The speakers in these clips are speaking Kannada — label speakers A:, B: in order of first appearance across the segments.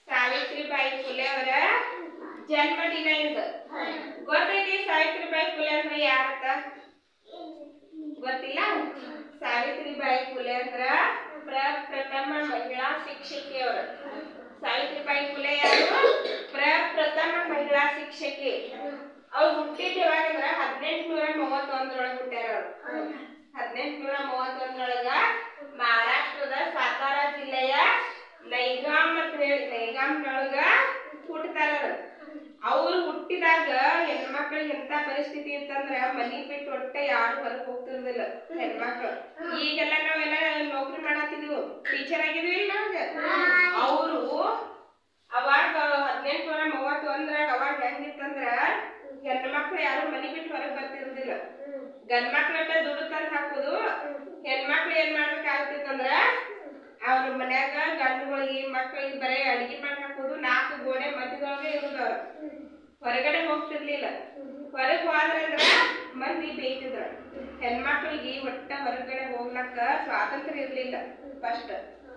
A: ಸಾವಿತ್ರಿಬಾಯಿ ಫುಲೆ ಅವರ ಜನ್ಮದಿನ ಇದು ಗೊತ್ತೈತಿ ಸಾವಿತ್ರಿಬಾಯಿ ಫುಲೆ ಅಂದ್ರೆ ಯಾರತ್ತ ಗೊತ್ತಿಲ್ಲ ಸಾವಿತ್ರಿಬಾಯಿ ಫುಲೆ ಅಂದ್ರ ಪ್ರಪ್ರಥಮ ಮಹಿಳಾ ಶಿಕ್ಷಕಿ ಅವರು ಸಾವಿತ್ರಿಬಾಯಿ ಫುಲೆ ಯಾರು ಪ್ರಪ್ರಥಮ ಮಹಿಳಾ ಶಿಕ್ಷಕಿ ಅವ್ರು ಹುಟ್ಟಿದ ಯಾವಾಗಂದ್ರ ಹದಿನೆಂಟುನೂರ ಮೂವತ್ತೊಂದರೊಳಗೆ ಹುಟ್ಟ್ಯಾರ ಅವ್ರು ಹದಿನೆಂಟುನೂರ ಮೂವತ್ತೊಂದರೊಳಗ ಮಹಾರಾಷ್ಟ್ರದ ಸಾತಾರಾ ಜಿಲ್ಲೆಯ ನೈಗಾಮ್ ಅಂತ ಹೇಳಿ ನೈಗಾಮ್ನೊಳಗ ಹುಟ್ಟತಾರ ಅವ್ರು ಹುಟ್ಟಿದಾಗ ಹೆಣ್ಮಕ್ಳಿಗೆ ಎಂತ ಪರಿಸ್ಥಿತಿ ಇತ್ತಂದ್ರ ಮನಿ ಬಿಟ್ಟು ಒಟ್ಟೆ ಯಾರು ಹೊರಗೆ ಹೋಗ್ತಿರ್ಲಿಲ್ಲ ಹೆಣ್ಮಕ್ಳು ಈಗೆಲ್ಲ ನಾವೆಲ್ಲ ನೌಕರಿ ಮಾಡತ್ತಿದ್ವು ಟೀಚರ್ ಆಗಿದ್ವಿ ಇಲ್ಲ ಅವರು ಅವಾಗ ಹದಿನೆಂಟುನೂರ ಮೂವತ್ತೊಂದ್ರಾಗ ಅವಾಗ ಹೆಂಗಿತ್ತಂದ್ರ ಹೆಣ್ಣು ಮಕ್ಳು ಯಾರು ಮನಿ ಬಿಟ್ಟು ಹೊರಗೆ ಬರ್ತಿರ್ಲಿಲ್ಲ ಗಂಡ್ ಮಕ್ಳನ್ನ ದುಡ್ಡು ತಂದು ಹಾಕೋದು ಹೆಣ್ಮಕ್ಳು ಏನ್ ಮಾಡ್ಬೇಕಾಗ್ತಿತ್ತಂದ್ರ ಅವ್ರ ಮನ್ಯಾಗ ಗಂಡುಗಳಿಗೆ ಮಕ್ಕಳಿಗೆ ಬರೀ ಅಡಿಗೆ ಮಾಡಿ ಹಾಕೋದು ನಾಲ್ಕು ಗೋಡೆ ಮಧ್ಯದೊಳಗೆ ಇರುದು ಅವ್ರು ಹೊರಗಡೆ ಹೋಗ್ತಿರ್ಲಿಲ್ಲ ಹೊರಗೆ ಹೋದ್ರಂದ್ರ ಮಂದಿ ಬೇಯ್ತಿದ್ರು ಹೆಣ್ಮಕ್ಳಿಗೆ ಒಟ್ಟ ಹೊರಗಡೆ ಹೋಗ್ಲಕ್ಕ ಸ್ವಾತಂತ್ರ್ಯ ಇರ್ಲಿಲ್ಲ ಫಸ್ಟ್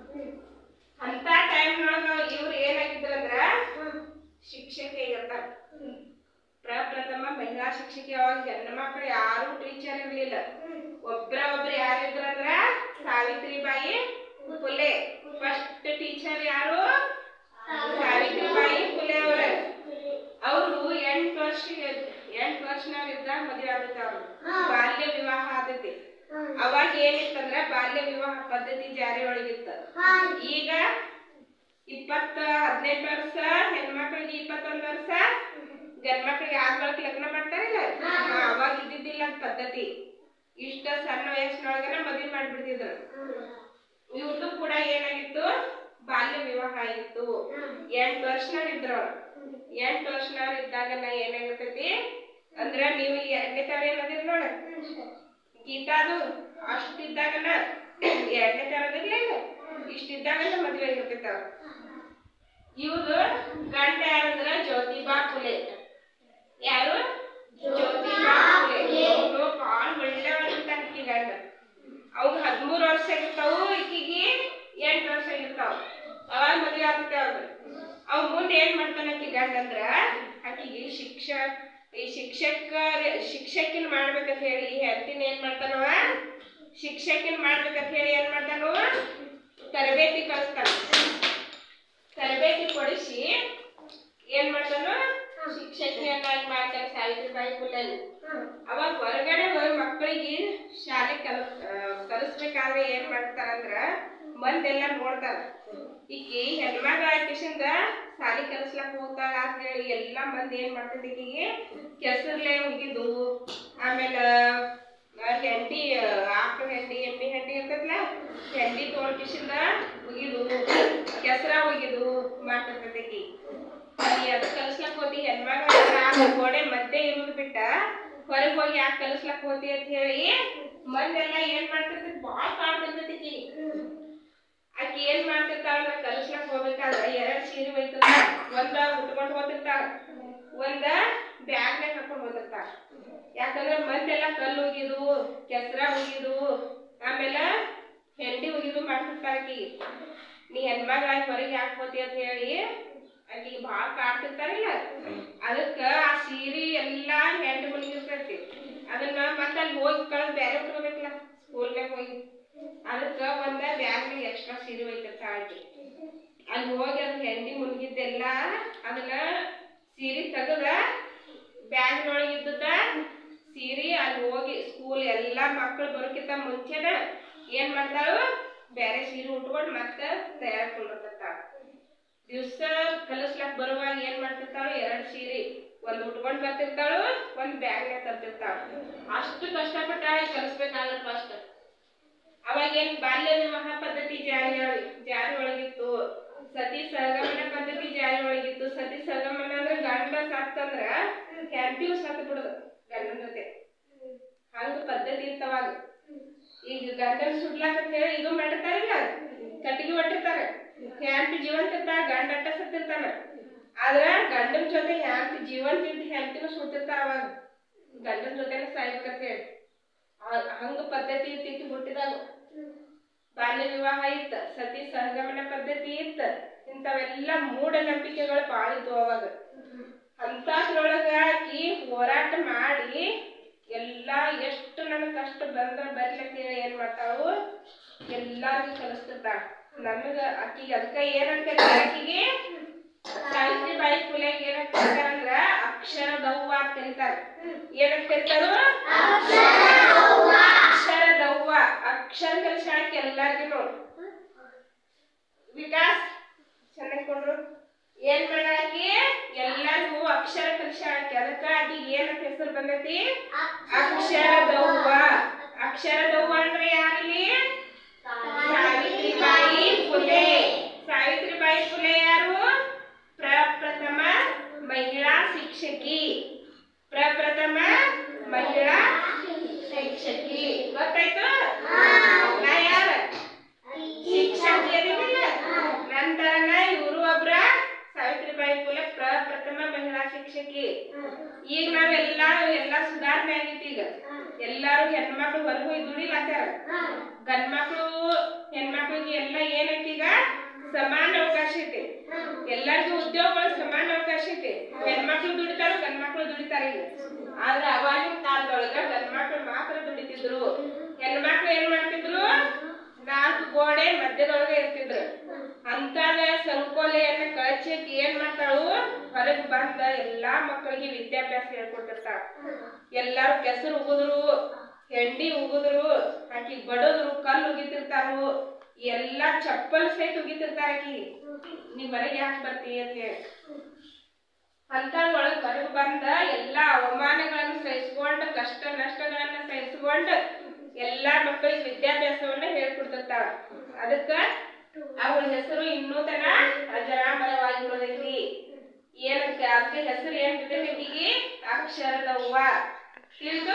A: ಅಂತ ಟೈಮ್ನೊಳಗ ಇವ್ರು ಏನಾಗಿದ್ರಂದ್ರ ಶಿಕ್ಷಕಿ ಆಗಿರ್ತಾರ ಪ್ರಪ್ರಥಮ ಮಹಿಳಾ ಶಿಕ್ಷಕಿ ಅವಾಗ ಹೆಣ್ಣು ಮಕ್ಕಳು ಯಾರು ಟೀಚರ್ ಇರ್ಲಿಲ್ಲ ಒಬ್ರ ಒಬ್ರು ಯಾರಿದ್ರಂದ್ರ ಸಾವಿತ್ರಿಬಾಯಿ ಫುಲೆ ಫಸ್ಟ್ ಟೀಚರ್ ಯಾರು ಸಾವಿತ್ರಿಬಾಯಿ ಫುಲೆ ಅವ್ರ ಅವರು ಎಂಟು ವರ್ಷ ಎಂಟು ವರ್ಷನಾಗ ಇದ್ದಾಗ ಮದುವೆ ಆಗುತ್ತೆ ಅವ್ರು ಬಾಲ್ಯ ವಿವಾಹ ಆದೈತಿ ಅವಾಗ ಏನಿತ್ತಂದ್ರ ಬಾಲ್ಯ ವಿವಾಹ ಪದ್ಧತಿ ಜಾರಿ ಒಳಗಿತ್ತ ಈಗ ಇಪ್ಪತ್ತ ಹದಿನೆಂಟು ವರ್ಷ ಹೆಣ್ಮಕ್ಳಿಗೆ ಇಪ್ಪತ್ತೊಂದು ವರ್ಷ ಗಂಡ್ ಮಕ್ಳಿಗೆ ಆರ್ ಮಕ್ಳಿಗೆ ಲಗ್ನ ಮಾಡ್ತಾರಿಲ್ಲ ಹಾ, ಅವಾಗ ಇದ್ದಿದ್ದಿಲ್ಲ ಅದ್ ಪದ್ಧತಿ ಇಷ್ಟ ಸಣ್ಣ ವಯಸ್ಸಿನೊಳಗನ ಮದ್ವೆ ಮಾಡ್ಬಿಡ್ತಿದ್ರು ಇವ್ರದ್ದು ಕೂಡ ಏನಾಗಿತ್ತು ಬಾಲ್ಯ ವಿವಾಹ ಆಗಿತ್ತು ಎಂಟು ವರ್ಷನಾಗ ಇದ್ರು ಅವ್ರು ಎಂಟು ವರ್ಷನಾಗ ಇದ್ದಾಗ ನಾ ಏನಾಗಿರ್ತೈತಿ ಅಂದ್ರ ನೀವು ಈ ಎರಡನೇ ತರ ಏನದಿರ್ ನೋಡ ಗೀತಾದು ಅಷ್ಟಿದ್ದಾಗನ ಎರಡನೇ ತರದಿರ್ಲ ಇಷ್ಟಿದ್ದಾಗನ ಮದ್ವೆ ಆಗಿರ್ತೈತ ಅವ್ರು ಇವ್ರು ಗಂಡ ಯಾರಂದ್ರ ಜ್ಯೋತಿಬಾ ಫುಲೆ ಯಾರು ಜ್ಯೋತಿಬಾ ಫುಲೆ ಅವ್ರು ಬಾಳ ಒಳ್ಳೆಯವರಂತ ಆಕಿ ಗಂಡ ಅವಾಗ ಹದಿಮೂರು ವರ್ಷ ಆಗಿರ್ತಾವು ಈಕಿಗೆ ಎಂಟು ವರ್ಷ ಆಗಿರ್ತಾವ ಅವಾಗ ಮದ್ವೆ ಆಗ್ತೈತೆ ಅವ್ರು ಅವ್ ಮುಂದೆ ಏನ್ ಮಾಡ್ತಾನ ಆಕಿ ಗಂಡ ಅಂದ್ರ ಆಕಿಗೆ ಶಿಕ್ಷ ಈ ಶಿಕ್ಷಕ ಶಿಕ್ಷಕಿನ ಮಾಡ್ಬೇಕಂತ ಹೇಳಿ ಹೆಂಡತಿನ ಏನ್ ಮಾಡ್ತಾನವ ಶಿಕ್ಷಕಿನ ಮಾಡ್ಬೇಕಂತ ಹೇಳಿ ಏನ್ ಮಾಡ್ತಾನವ ತರಬೇತಿ ಕಲಿಸ್ತಾನ ತರಬೇತಿ ಕೊಡಿಸಿ ಏನ್ ಮಾಡ್ತಾನೋ ಶಿಕ್ಷಕಿಯನ್ನಾಗಿ ಮಾಡ್ತಾನೆ ಸಾವಿತ್ರಿಬಾಯಿ ಫುಲೆನ್ ಅವಾಗ ಹೊರಗಡೆ ಹೋಗಿ ಮಕ್ಕಳಿಗೆ ಶಾಲೆ ಕಲ್ ಆ, ಕಲಿಸ್ಬೇಕಾದ್ರೆ ಏನ್ ಮಾಡ್ತಾರಂದ್ರ ಮಂದೆಲ್ಲ ನೋಡ್ತಾರ ಈಕಿ ಹೆಣ್ಮಗ ಕಿಶಿಂದ ಶಾಲಿ ಕಲಿಸ್ಲಕ್ ಹೋಗ್ತಾಳ ಅಂತ ಹೇಳಿ ಎಲ್ಲಾ ಮಂದಿ ಏನ್ ಮಾಡ್ತೈತಿ ಈಕಿಗೆ ಕೆಸರ್ಲೆ ಒಗಿದು ಆಮೇಲೆ ಆ, ಹೆಂಡಿ ಆಕಳ ಹೆಂಡಿ ಎಮ್ಮಿ ಹೆಂಡಿ ಇರ್ತೈತ್ಲ ಹೆಂಡಿ ತೊಗೊಂಡ್ ಕಿಶಿಂದ ಒಗಿದು ಕೆಸರ ಒಗಿದು ಮಾಡ್ತಿರ್ತೈತಿ ಈಕಿ ಅಲ್ಲಿ ಅದು ಕಲಿಸ್ಲಕ್ ಹೋತಿ ಹೆಣ್ಮಗ ಆ ಗೋಡೆ ಮಧ್ಯೆ ಇರುದ್ ಬಿಟ್ಟ ಹೊರಗೆ ಹೋಗಿ ಯಾಕೆ ಕಲಿಸ್ಲಕ್ ಹೋತಿ ಅಂತ ಹೇಳಿ ಮಂದೆಲ್ಲ ಏನ್ ಮಾಡ್ತಿರ್ತೈತಿ ಬಾಳ ಕಾಡ್ತಿರ್ತೈತಿ ಈಕಿ ಆಕಿ ಏನ್ ಮಾಡ್ತಿರ್ತಾಳ ನಾ ಕಲಿಸ್ಲಕ್ ಹೋಗ್ಬೇಕಾದ್ರ ಎರಡ್ ಸೀರೆ ಒಯ್ತಿರ್ತಾಳ ಒಂದ ಉಟ್ಕೊಂಡ್ ಹೋಗ್ತಿರ್ತಾಳ ಒಂದ ಬ್ಯಾಗ್ನಾಗ ಹಾಕೊಂಡ್ ಹೋಗಿರ್ತಾಳ ಯಾಕಂದ್ರ ಮಂದೆಲ್ಲ ಕಲ್ಲು ಒಗಿದು ಕೆಸರ ಒಗಿದು ಆಮೇಲೆ ಹೆಂಡಿ ಒಗಿದು ಮಾಡ್ತಿರ್ತಾಳ ಆಕಿ ನೀ ಹೆಣ್ಮಗಳಾಗಿ ಹೊರಗೆ ಯಾಕೆ ಹೋತಿ ಅಂತ ಹೇಳಿ ಆಕಿಗೆ ಭಾಳ ಕಾಡ್ತಿರ್ತಾರಿಲ್ಲ ಅದಕ್ಕ ಆ ಸೀರೆ ಎಲ್ಲಾ ಹೆಂಡ್ ಮುಳುಗಿರ್ತೈತಿ ಅದನ್ನ ಮತ್ತೆ ಅಲ್ಲಿ ಹೋಗಿ ಕಳೆದು ಬೇರೆ ಉಟ್ಕೋಬೇಕಲ್ಲ ಸ್ಕೂಲ್ನಾಗ ಹೋಗಿ ಅದಕ್ಕ ಒಂದ ಬ್ಯಾಗ್ನಾಗ ಎಕ್ಸ್ಟ್ರಾ ಸೀರೆ ಒಯ್ತಿರ್ತಾಳ ಆಕಿ ಅಲ್ಲಿ ಹೋಗಿ ಅದ್ ಹೆಂಡಿ ಮುಳುಗಿದ್ದೆಲ್ಲ ಅದನ್ನ ಸೀರೆ ತೆಗದ ಬ್ಯಾಗ್ನೊಳಗೆ ಇದ್ದದ ಸೀರೆ ಅಲ್ಲಿ ಹೋಗಿ ಸ್ಕೂಲ್ ಎಲ್ಲಾ ಮಕ್ಕಳು ಬರೋಕ್ಕಿಂತ ಮುಂಚೆನ ಏನ್ ಮಾಡ್ತಾಳು ಬೇರೆ ಸೀರೆ ಉಟ್ಕೊಂಡು ಮತ್ತೆ ತಯಾರ್ಕೊಂಡಿರ್ತಾಳ ದಿವ್ಸ ಕಲಿಸ್ಲಕ್ ಬರುವಾಗ ಏನ್ ಮಾಡ್ತಿರ್ತಾಳು ಎರಡ್ ಸೀರೆ ಒಂದ್ ಉಟ್ಕೊಂಡ್ ಬರ್ತಿರ್ತಾಳು ಒಂದ್ ಬ್ಯಾಗ್ನಾಗ ತರ್ತಿರ್ತಾಳು ಅಷ್ಟು ಕಷ್ಟಪಟ್ಟ ಕಲಿಸ್ಬೇಕಾಗತ್ತೆ ಫಸ್ಟ್ ಅವಾಗ ಏನ್ ಬಾಲ್ಯ ವಿವಾಹ ಪದ್ಧತಿ ಜಾರಿ ಜಾರಿ ಒಳಗಿತ್ತು ಸತಿ ಸಹಗಮನ ಪದ್ಧತಿ ಜಾರಿ ಒಳಗಿತ್ತು ಸತಿ ಸಹಗಮನ ಅಂದ್ರೆ ಗಂಡ ಸತ್ತಂದ್ರ ಹೆಂಡತಿಯು ಸತ್ತು ಬಿಡುದು ಗಂಡನ ಜೊತೆ ಹಂಗ ಪದ್ಧತಿ ಇತ್ತವಾಗ ಈಗ ಗಂಡನ ಸುಡ್ಲಾಕಂತ ಹೇಳಿ ಇದು ಮಾಡಿರ್ತಾರಿಲ್ಲ ಕಟ್ಟಿಗೆ ಒಟ್ಟಿರ್ತಾರ ಹೆಂಡತಿ ಜೀವಂತ ಇರ್ತಾರ ಗಂಡ ಅಟ್ಟ ಸತ್ತಿರ್ತಾನ ಆದ್ರ ಗಂಡನ ಜೊತೆ ಹೆಂಡತಿ ಜೀವಂತ ಇದ್ದ ಹೆಂಡತಿನೂ ಸುಡ್ತಿರ್ತಾರ ಅವಾಗ ಗಂಡನ ಜೊತೆನೆ ಸಾಯ್ಬೇಕಂತ ಹೇಳಿ ಆ- ಹಂಗ ಪದ್ಧತಿ ಇರ್ತಿತ್ತು ಹುಟ್ಟಿದಾಗ ಬಾಲ್ಯ ವಿವಾಹ ಇತ್ತ ಸತಿ ಸಹಗಮನ ಪದ್ಧತಿ ಇತ್ತ ಇಂಥವೆಲ್ಲ ಮೂಢನಂಬಿಕೆಗಳು ಭಾಳ ಇದ್ವು ಅವಾಗ ಅಂಥದ್ರೊಳಗ ಆಕಿ ಹೋರಾಟ ಮಾಡಿ ಎಲ್ಲ ಎಷ್ಟು ನನಗೆ ಕಷ್ಟ ಬಂದ್ರ ಬರ್ಲಕ್ಕೆ ಏನ್ ಮಾಡ್ತಾಳು ಎಲ್ಲಾರ್ಗೂ ಕಲಿಸ್ತಿರ್ತಾಳ ನನಗ ಆಕಿಗೆ ಅದಕ್ಕ ಏನಂತ ಆಕಿಗೆ ಸಾವಿತ್ರಿಬಾಯಿ ಫುಲೆಗೆ ಏನಂತ ಕರೀತಾರಂದ್ರ ಅಕ್ಷರ ದವ್ವ ಅಂತ ಕರೀತಾರ ಏನಂತ ಕರೀತಾರು ಅಕ್ಷರ ದವ್ವ ಅಕ್ಷರ ಕಲಿಸಾಳಕ್ಕೆ ಎಲ್ಲಾರ್ಗೂ ನೋಡು ವಿಕಾಸ್ ಚೆನ್ನಾಗಿ ಕೊಂಡ್ರು ಏನ್ ಮಾಡಾಕಿ ಎಲ್ಲಾರ್ಗೂ ಅಕ್ಷರ ಕಲಿಸಾಳಕ್ಕೆ ಅದಕ್ಕ ಆಕಿಗೆ ಏನಂತ ಹೆಸರು ಬಂದೈತಿ ಅಕ್ಷರ ದವ್ವ ಅಕ್ಷರ ದವ್ವ ಅಂದ್ರೆ ಯಾರಲ್ಲಿ ಸಾವಿತ್ರಿಬಾಯಿ ಫುಲೆ ಸಾವಿತ್ರಿಬಾಯಿ ಫುಲೆ ಯಾರು ಪ್ರಪ್ರಥಮ ಮಹಿಳಾ ಶಿಕ್ಷಕಿ ಪ್ರಪ್ರಥಮ ಮಹಿಳಾ ಶಿಕ್ಷಕಿ ಗೊತ್ತಾಯ್ತು ನಾ ಯಾರ ಶಿಕ್ಷಕಿ ಅದೀನಿಲ್ಲ ನಂತರನ ಇವರು ಒಬ್ರ ಸಾವಿತ್ರಿಬಾಯಿ ಫುಲೆ ಪ್ರಪ್ರಥಮ ಮಹಿಳಾ ಶಿಕ್ಷಕಿ ಈಗ ನಾವೆಲ್ಲ ಎಲ್ಲ ಸುಧಾರಣೆ ಆಗೈತಿ ಈಗ ಎಲ್ಲಾರು ಹೆಣ್ಮಕ್ಳು ಹೊರಗೆ ಹೋಗಿ ದುಡಿಲಾತಾರ ಗಂಡ್ಮಕ್ಳು ಹೆಣ್ಮಕ್ಳಿಗೆ ಎಲ್ಲ ಏನೈತಿ ಈಗ ಸಮಾನ ಅವಕಾಶ ಐತಿ ಎಲ್ಲರಿಗೂ ಉದ್ಯೋಗಗಳು ಸಮಾನ ಅವಕಾಶ ಐತಿ ಹೆಣ್ಮಕ್ಳು ದುಡಿತಾರ ಗಂಡ್ಮಕ್ಳು ದುಡಿತಾರ ಈಗ ಆದ್ರ ಅವಾಗಿನ ಕಾಲದೊಳಗ ಗಂಡ್ಮಕ್ಳು ಮಾತ್ರ ದುಡಿತಿದ್ರು ಹೆಣ್ಮಕ್ಳು ಏನ್ ಮಾಡ್ತಿದ್ರು ನಾಲ್ಕು ಗೋಡೆ ಮಧ್ಯದೊಳಗೆ ಇರ್ತಿದ್ರು ಅಂತಾದ ಸಂಕೋಲೆಯನ್ನ ಕಳ್ಚಕ್ ಏನ್ ಮಾಡ್ತಾಳು ಹೊರಗೆ ಬಂದ ಎಲ್ಲಾ ಮಕ್ಕಳಿಗೆ ವಿದ್ಯಾಭ್ಯಾಸ ಹೇಳ್ಕೊಟ್ಟಿರ್ತಾಳ ಎಲ್ಲಾರು ಕೆಸರು ಉಗಿದ್ರು ಹೆಂಡಿ ಉಗಿದ್ರು ಆಕಿ ಬಡದ್ರು ಕಲ್ಲು ಉಗಿತಿರ್ತಾರು ಎಲ್ಲಾ ಚಪ್ಪಲ್ ಸಹಿತ ಉಗಿತಿರ್ತಾರ ಆಕಿ ನೀ ಹೊರಗೆ ಯಾಕೆ ಬರ್ತಿ ಅಂತ ಹೇಳಿ ಒಳಗ್ ಹೊರಗೆ ಬಂದ ಎಲ್ಲಾ ಅವಮಾನಗಳನ್ನು ಸಹಿಸ್ಕೊಂಡು ಕಷ್ಟ ನಷ್ಟಗಳನ್ನ ಸಹಿಸ್ಕೊಂಡು ಎಲ್ಲಾ ಮಕ್ಕಳಿಗೆ ವಿದ್ಯಾಭ್ಯಾಸವನ್ನ ಹೇಳ್ಕೊಡ್ತಿರ್ತಾಳ ಅದಕ್ಕ ಅವಳ ಹೆಸರು ಇನ್ನೂ ತನ ಅಜರಾಮರವಾಗಿ ಉಳಿದೈತಿ ಏನಂತ ಅದಕ್ಕೆ ಹೆಸರು ಏನ್ ಬಿದ್ದೈತಿ ಅಕ್ಷರದವ್ವ ತಿಳಿದು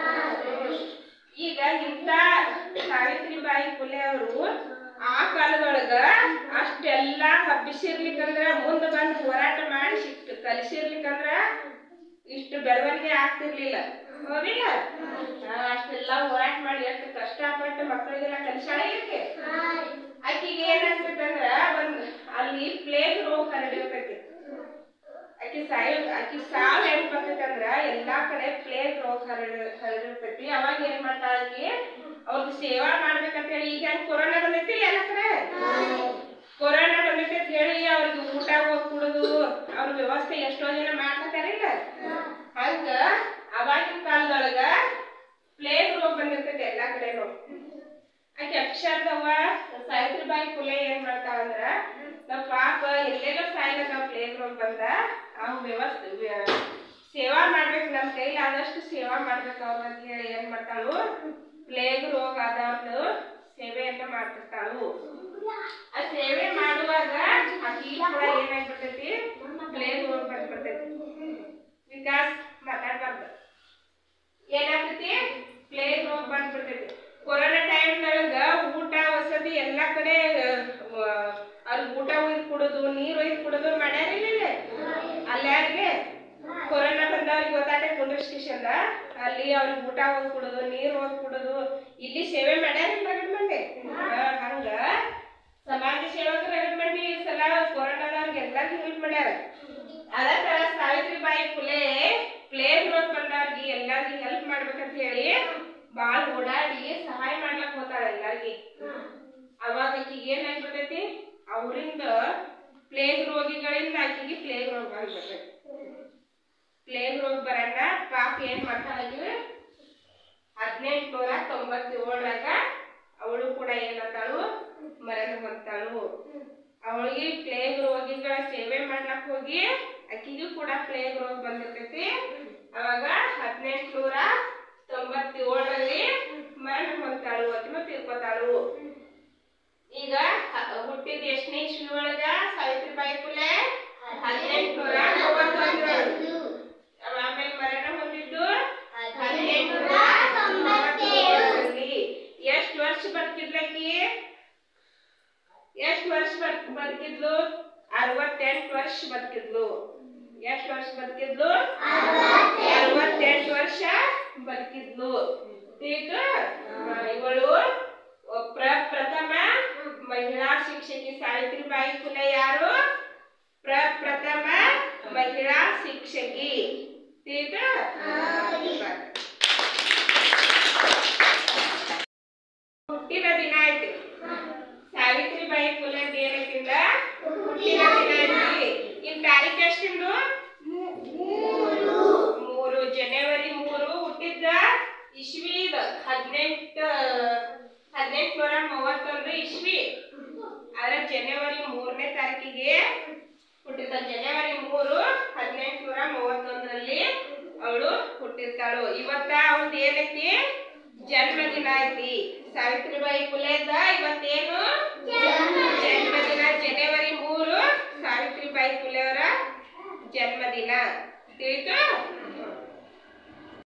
A: ಈಗ ಇಂಥ ಸಾವಿತ್ರಿಬಾಯಿ ಫುಲೆ ಅವರು ಆ ಕಾಲದೊಳಗ ಅಷ್ಟೆಲ್ಲ ಹಬ್ಬಿಸಿರ್ಲಿಕ್ಕಂದ್ರ ಮುಂದ ಬಂದು ಹೋರಾಟ ಮಾಡಿ ಶಿಕ್ತು ಕಲಿಸಿರ್ಲಿಕ್ಕಂದ್ರ ಇಷ್ಟು ಬೆಳವಣಿಗೆ ಆಗ್ತಿರ್ಲಿಲ್ಲ ಹೌದಿಲ್ಲ ಆ, ಅಷ್ಟೆಲ್ಲ ಹೋರಾಟ ಮಾಡಿ ಎಷ್ಟು ಕಷ್ಟಪಟ್ಟು ಮಕ್ಕಳಿಗೆಲ್ಲ ಕಲಿಸಾಳ ಇದಕ್ಕೆ ಆಕಿಗೆ ಏನಾಗ್ತೈತಂದ್ರ ಒಂದ್ ಅಲ್ಲಿ ಪ್ಲೇಗ್ ರೋಗ ಹರಡಿರ್ತೈತಿ ಆಕಿ ಸಾಯ ಆಕಿ ಸಾವ್ ಹೆಂಗ್ ಬರ್ತೈತಂದ್ರ ಎಲ್ಲಾ ಕಡೆ ಪ್ಲೇಗ್ ರೋಗ ಹರಡ ಹರಡಿರ್ತೈತಿ ಅವಾಗ ಏನ್ ಮಾಡ್ತಾಳ ಆಕಿ ಅವ್ರಿಗೆ ಸೇವಾ ಮಾಡ್ಬೇಕಂತ ಹೇಳಿ ಈಗ ಹೆಂಗ್ ಕೊರೋನಾ ಬಂದೈತಿ ಎಲ್ಲ ಕಡೆ ಕೊರೋನಾ ಬಂದೈತಿ ಅಂತ ಹೇಳಿ ಅವ್ರಿಗೆ ಊಟ ಹೋಗಿ ಕುಡುದು ಅವ್ರ ವ್ಯವಸ್ಥೆ ಎಷ್ಟೋ ಜನ ಮಾಡ್ಕೊತಾರಿಲ್ಲ ಹಂಗ ಅವಾಗಿನ ಕಾಲದೊಳಗ ಪ್ಲೇಗ್ ರೋಗ ಬಂದಿರ್ತೈತಿ ಎಲ್ಲಾ ಕಡೆನೂ ಆಕೆ ಅಕ್ಷರದವ್ವ ಸಾವಿತ್ರಿಬಾಯಿ ಫುಲೆ ಏನ್ ಮಾಡ್ತಾಳ ಅಂದ್ರ ನಾವ್ ಪಾಪ ಎಲ್ಲೆಲ್ಲ ಸಾಯ್ಲಕ್ಕ ಪ್ಲೇಗ್ ರೋಗ ಬಂದ ಆ ವ್ಯವಸ್ಥೆ ವ್ಯ- ಸೇವಾ ಮಾಡ್ಬೇಕು ನಮ್ ಕೈಲಿ ಆದಷ್ಟು ಸೇವಾ ಮಾಡ್ಬೇಕು ಅವ್ರ ಅಂತ ಹೇಳಿ ಏನ್ ಮಾಡ್ತಾಳು ಪ್ಲೇಗ್ ರೋಗ ಆದವ್ರದ್ದು ಸೇವೆಯನ್ನ ಮಾಡ್ತಿರ್ತಾಳು ಆ ಸೇವೆ ಮಾಡುವಾಗ ಆಕಿ ಕೂಡ ಏನಾಗ್ಬಿಡ್ತೈತಿ ಪ್ಲೇಗ್ ರೋಗ ಬಂದ್ಬಿಡ್ತೈತಿ ವಿಕಾಸ್ ಮಾತಾಡ್ಬಾರ್ದು ಏನಾಗ್ತೈತಿ ಪ್ಲೇಗ್ ರೋಗ ಬಂದ್ಬಿಡ್ತೈತಿ ಕೊರೋನಾ ಟೈಮ್ದೊಳಗ ಊಟ ವಸತಿ ಎಲ್ಲಾ ಕಡೆ ಅವ್ರಿಗೆ ಊಟ ಒಯ್ದು ಕುಡುದು ನೀರ್ ಒಯ್ದು ಕುಡುದು ಮಾಡ್ಯಾರಿಲ್ಲ ಅಲ್ಲಾರಿಗೆ ಕೊರೋನಾ ಬಂದವ್ರಿಗೆ ಗೊತ್ತಾಟೆ ಪೊಲೀಸ್ ಸ್ಟೇಷನ್ದ ಅಲ್ಲಿ ಅವ್ರಿಗೆ ಊಟ ಹೋಗಿ ಕುಡುದು ನೀರ್ ಹೋಗಿ ಕುಡುದು ಇಲ್ಲಿ ಸೇವೆ ಮಾಡ್ಯಾರಿಲ್ಲ ರಗಡ್ ಮಂದಿ ಆ, ಹಂಗ ಸಮಾಜ ಸೇವಕರು ರಗಡ್ ಮಂದಿ ಈ ಸಲ ಕೊರೋನಾದವ್ರಿಗೆ ಎಲ್ಲರಿಗೂ ಹೆಲ್ಪ್ ಮಾಡ್ಯಾರ ಅದಕ್ಕ ಸಾವಿತ್ರಿಬಾಯಿ ಫುಲೆ ಪ್ಲೇಗ್ ರೋಗ ಬಂದವ್ರಿಗೆ ಎಲ್ಲರಿಗೂ ಹೆಲ್ಪ್ ಮಾಡ್ಬೇಕಂತ ಹೇಳಿ ಬಾಳ್ ಓಡಾಡಿ ಸಹಾಯ ಮಾಡ್ಲಕ್ ಹೋತಾಳ ಎಲ್ಲಾರ್ಗಿ ಅವಾಗ ಆಕಿಗೆ ಏನಾಗ್ಬಿಡ್ತೈತಿ ಅವರಿಂದ ಪ್ಲೇಗ್ ರೋಗಿಗಳಿಂದ ಆಕಿಗೆ ಪ್ಲೇಗ್ ರೋಗ ಬಂದ್ಬಿಡ್ತೈತಿ ಪ್ಲೇಗ್ ರೋಗ ಬರಲ್ಲ ಪಾಪ ಏನ್ ಮಾಡ್ತಾಳಾಗಿ ಹದಿನೆಂಟು ನೂರ ತೊಂಬತ್ತೇಳರಾಗ ಅವಳು ಕೂಡ ಏನಂತಾಳು ಮರಣ ಹೊಂತಾಳು ಅವಳಿಗೆ ಪ್ಲೇಗ್ ರೋಗಿಗಳ ಸೇವೆ ಮಾಡ್ಲಕ್ ಹೋಗಿ ಆಕಿಗೂ ಕೂಡ ಪ್ಲೇಗ್ ರೋಗ ಬಂದಿರ್ತೈತಿ ಅವಾಗ ಹದಿನೆಂಟು ನೂರ ತೊಂಬತ್ತೇಳರಲ್ಲಿ ಮರಣ ಹೊಂತಾಳು ಅಥವಾ ತೀರ್ಕೊತಾಳು ಈಗ ಹ- ಹುಟ್ಟಿದ ಎಷ್ಟನೇ ಇಸ್ವಿ ಒಳಗ ಸಾವಿತ್ರಿಬಾಯಿ ಫುಲೆ ಹದಿನೆಂಟುನೂರ ಮೂವತ್ತೊಂದರಲ್ಲಿ ಆಮೇಲೆ ಮರಣ ಹೊಂದಿದ್ದು ಹದಿನೆಂಟುನೂರ ತೊಂಬತ್ತೇಳರಲ್ಲಿ ಎಷ್ಟು ವರ್ಷ ಬದುಕಿದ್ಲಕ್ಕಿ ಎಷ್ಟು ವರ್ಷ ಬದ್- ಬದುಕಿದ್ಲು ಅರವತ್ತೆಂಟು ವರ್ಷ ಬದುಕಿದ್ಲು ಎಷ್ಟು ವರ್ಷ ಬದುಕಿದ್ಲು ಅರವತ್ತೆಂಟು ವರ್ಷ ಬದುಕಿದ್ಲು ಈಗ ಇವಳು ಪ್ರ- ಪ್ರಥಮ ಮಹಿಳಾ ಶಿಕ್ಷಕಿ ಸಾವಿತ್ರಿಬಾಯಿ ಫುಲೆ ಯಾರು ಪ್ರಪ್ರಥಮ ಮಹಿಳಾ ಶಿಕ್ಷಕಿ ತಿಳಿತಾ ಹುಟ್ಟಿದ ದಿನ ಐತಿ ಸಾವಿತ್ರಿಬಾಯಿ ಫುಲೆ ಏನಕ್ಕಿಂದ ಹುಟ್ಟಿದ ದಿನ ಐತಿ ಇನ್ ತಾರೀಕು ಎಷ್ಟಿಂದು ಮೂರು ಜನವರಿ ಮೂರು ಹುಟ್ಟಿದ್ದ ಇಸ್ವಿದ ಹದಿನೆಂಟು ಹದಿನೆಂಟುನೂರ ಮೂವತ್ತೊಂದು ಇಸ್ವಿ ಆದ್ರೆ ಜನವರಿ ಮೂರನೇ ತಾರೀಕಿಗೆ ಹುಟ್ಟಿದ ಜನವರಿ ಮೂರು ಹದಿನೆಂಟುನೂರ ಮೂವತ್ತೊಂದರಲ್ಲಿ ಅವಳು ಹುಟ್ಟಿರ್ತಾಳು ಇವತ್ತ ಅವಳದು ಏನೈತಿ ಜನ್ಮದಿನ ಐತಿ ಸಾವಿತ್ರಿಬಾಯಿ ಫುಲೆದ ಇವತ್ತೇನು ಜನ್ಮದಿನ ಜನವರಿ ಮೂರು ಸಾವಿತ್ರಿಬಾಯಿ ಫುಲೆ ಅವರ ಜನ್ಮದಿನ ತಿಳಿತು